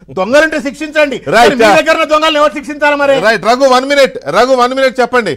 దొంగలుంటే శిక్షించండి Right. మరి మీ దగ్గర ఉన్న దొంగలను ఎవరు శిక్షించాలి మరి right Raghu one minute Raghu one minute చెప్పండి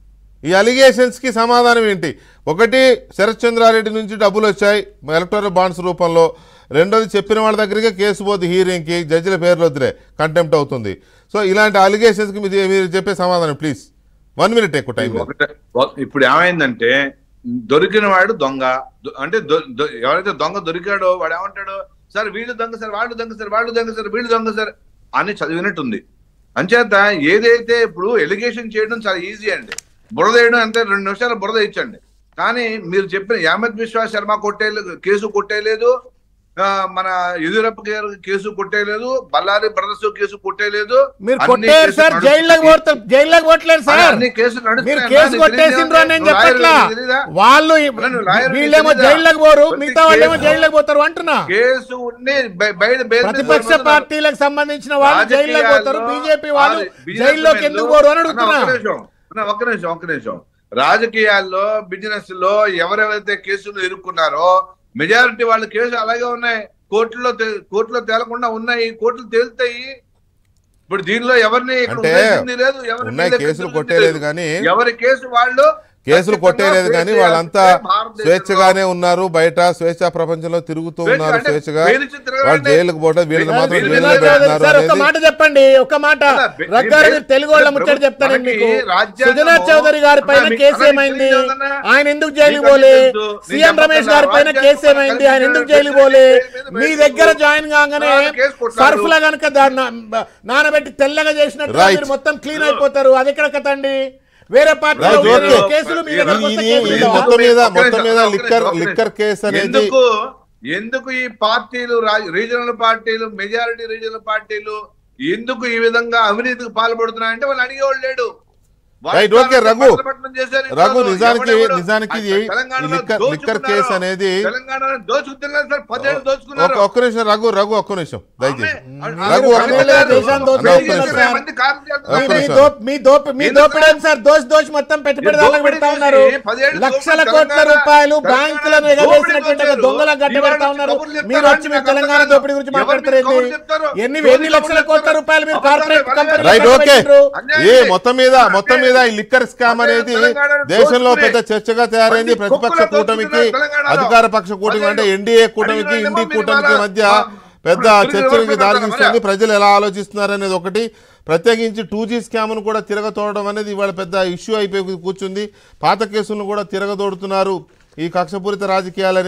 ఈ అలిగేషన్స్ కి సమాధానం ఏంటి ఒకటి శరత్ చంద్రారెడ్డి నుంచి డబ్బులు వచ్చాయి ఎలక్టోరల్ బాండ్స్ రూపంలో రెండోది చెప్పిన వాళ్ళ దగ్గరికి కేసు పోతే హీరింగ్ కి జడ్జిల పేర్లు వద్దులే కంటెంప్ట్ అవుతుంది సో ఇలాంటి అలిగేషన్స్ కి మీరు మీరు చెప్పే సమాధానం ప్లీజ్ వన్ మినిట్ ఎక్కువ టైం లేదు. ఒకటే ఒక- ఇప్పుడు ఏమైందంటే దొరికిన వాడు దొంగ దొ- అంటే దొ- దొ- ఎవరైతే దొంగ దొరికాడో వాడు ఏమంటాడు సార్ వీళ్ళు దొంగ సార్ వాళ్ళు దొంగ సార్ వాళ్ళు దొంగ సార్ వీళ్ళు దొంగ సార్ అని చదివినట్టుంది అంచేత ఏదైతే ఇప్పుడు ఎలిగేషన్ చేయడం చాలా ఈజీ అండి బురద వేయడం అంతే రెండు నిమిషాలు బురద ఇచ్చండి కానీ మీరు చెప్పిన యామత్ విశ్వాస్ శర్మ కొట్టేయలేదు కేసు కొట్టేయలేదు ఆ, మన యదియూరప్ప గారు కేసు కొట్టేయలేదు బళ్ళారి బ్రదర్స్ కేసు కొట్టేయలేదు మీరు అన్ని కొట్టారు కేసులు సార్ జైల్లోకి నడుస్తున్నాయి. పోతారు జైల్లోకి పోవట్లేదు సార్ అన్ని కేసులు మీరు నడుస్తున్నాయి. కేసు నాకు కొట్టేసిండ్రు తెలీదా? అని నేను నువ్వు చెప్పట్లా లాయర్ తెలీదా? వాళ్ళు నువ్వు లాయర్ వీళ్ళేమో తెలీదా? జైల్లోకి పోరు ప్రతి మిగతా వాళ్ళేమో కేసు- జైల్లోకి పోతారు అంటున్నా కేసు ఉండి బయ- బయట బెయిల్ మీద ప్రతిపక్ష వదులుతున్నారు. పార్టీలకు సంబంధించిన వాళ్ళు జైల్లోకి పోతారు రాజకీయాల్లో బీజేపీ వాళ్ళు ఆ బిజినెస్ జైల్లోకి మెన్లు- ఎందుకు పోరు అని అన్న, అడుగుతున్నా ఒక్క నిమిషం అన్న, ఒక్క నిమిషం ఒక్క నిమిషం రాజకీయాల్లో బిజినెస్ లో ఎవరెవరైతే కేసులు ఇరుక్కున్నారో మెజారిటీ వాళ్ళ కేసులు అలాగే ఉన్నాయి కోర్టులో తే- కోర్టులో తేలకుండా ఉన్నాయి కోర్టులు తేలుతాయి ఇప్పుడు దీనిలో ఎవరిని ఇక్కడ అంటే ఉద్దేశించింది లేదు ఎవరిని ఉన్నాయి వీళ్ళకి కేసులు ఉద్దేశించింది కొట్టేలేదు లేదు. కానీ ఎవరి కేసు వాళ్ళు కేసులు ఖచ్చితంగా కొట్టేయలేదు కానీ ఫేస్ వాళ్ళంతా చేయాల్సిందే భారతదేశంలో. స్వేచ్ఛగానే ఉన్నారు బయట స్వేచ్ఛా ప్రపంచంలో తిరుగుతూ స్వేచ్ఛ ఉన్నారు అంటే స్వేచ్ఛగా బెదిరించి తిరగండి. వాళ్ళు జైలుకు పోవడం వీళ్ళని మాత్రం వీళ్ళు జైల్లో వీళ్ళు పెడుతున్నారు సార్ ఒక అనేది మాట చెప్పండి ఒక మాట అలా బె- రగ్గారు బె- తెలుగు వాళ్ళ ముచ్చట ప్రభుత్వం చెప్తాను మనకి మీకు రాజ్యాంగము- సుజనా చౌదరి గారి పైన అన్నా, మీకు కేసు అన్నా, ఏమైంది మీకు తెలియదు అన్నా? ఆయన ఎందుకు జైలు మీకు పోలే తెలుసు. నేను సీఎం రమేష్ చెప్పట్లా. గారి పైన కేసు రాజ్యాంగం ఏమైంది ఆయన ఎందుకు కల్పించిన జైలు పోలే కేసు మీ మీద దగ్గర కేసు జాయిన్ కాగానే వాళ్ళు కేసు కొట్టారు. సర్ఫ్ లా కనుక దాన్ని నానబెట్టి తెల్లగా చేసినట్టు Right. మీరు మొత్తం క్లీన్ అయిపోతారు అది ఎక్కడ కథ అండి వేరే పార్టీలో Right, ఉండే okay. కేసులు మీ ఇది- దగ్గరకు వస్తే ఇది- కేసులు ఇది ఉండవా? మొత్తం మీద ఒక్క మొత్తం మీద నిమిషం, లిక్కర్ ఒక్క నిమిషం. లిక్కర్ కేసు అనేది ఎందుకు ఎందుకు ఈ పార్టీలు రా- రీజనల్ పార్టీలు మెజారిటీ రీజనల్ పార్టీలు ఎందుకు ఈ విధంగా అవినీతికి పాల్పడుతున్నాయంటే వాళ్ళు అడిగేవాళ్ళు లేడు వాళ్ళు రైట్ ఓకే రఘు పత్రపట్నం చేశారు ఈ రఘు రోజు. నిజానికి ఎవడెవడు- నిజానికి ఇది అసలు ఈ తెలంగాణలో లిక్కర్ లిక్కర్ దోచుకున్నారు. కేసు అనేది తెలంగాణలో దోచుకుతున్నారు సార్ పదేళ్ళు ఒక దోచుకున్నారు ఒక్క నిమిషం రఘు రఘు ఒక్క నిమిషం దయచేసి ఆమె- రఘు ఒక్క పదేళ్ళుగా నిమిషం. దేశాన్ని అన్న, దోచుకుంటున్నారు ఒక్క నిమిషం. సార్. మంది కారణం మీ- చేస్తున్నారు. ఒక్క మీ నిమిషం. దోప్- మీ దోప్ మీ ఎందుకు దోపిడీ ఏంటి సార్ దోష్ దోష్ మొత్తం పెట్టుబడి దానికి దోపిడీ పెడతా ఉన్నారు చేసి పదేళ్ళు లక్షల దోపిడీ కోట్ల తెలంగాణ- రూపాయలు తెలంగాణ బ్యాంకులను దోపిడీ ఎగవేసినటువంటి చేశారు. దొంగల గడ్డ ఇవాళ పెడతా ఉన్నారు కబుర్లు చెప్తారా? మీరు వచ్చి మీరు నాకు తెలంగాణ అర్థం దోపిడీ గురించి కాదు. మాట్లాడతారు ఎవరు ఏంది? చెప్తారు? ఎన్ని ఎవరు ఎన్ని లక్షల చెప్తారు? కోట్ల రూపాయలు మీరు అబద్ధాలు కార్పొరేట్ ఎవరు కంపెనీలకు రైట్ ఓకే పెట్టిండ్రు? ఏ మొత్తం మీద మొత్తం మీద ఈ లిక్కర్ స్కామ్ అనేది దేశంలో పెద్ద చర్చగా తయారైంది ప్రతిపక్ష కూటమికి అధికార పక్ష కూటమి అంటే ఎన్డీఏ కూటమికి ఇండి కూటమికి మధ్య పెద్ద చర్చలకి దారితీస్తుంది ప్రజలు ఎలా ఆలోచిస్తున్నారు అనేది ఒకటి ప్రత్యేకించి టూ జీ స్కామ్ను కూడా తిరగతోడడం అనేది ఇవాళ పెద్ద ఇష్యూ అయిపోయి కూర్చుంది పాత కేసులను కూడా తిరగదోడుతున్నారు ఈ కక్షపూరిత రాజకీయాలు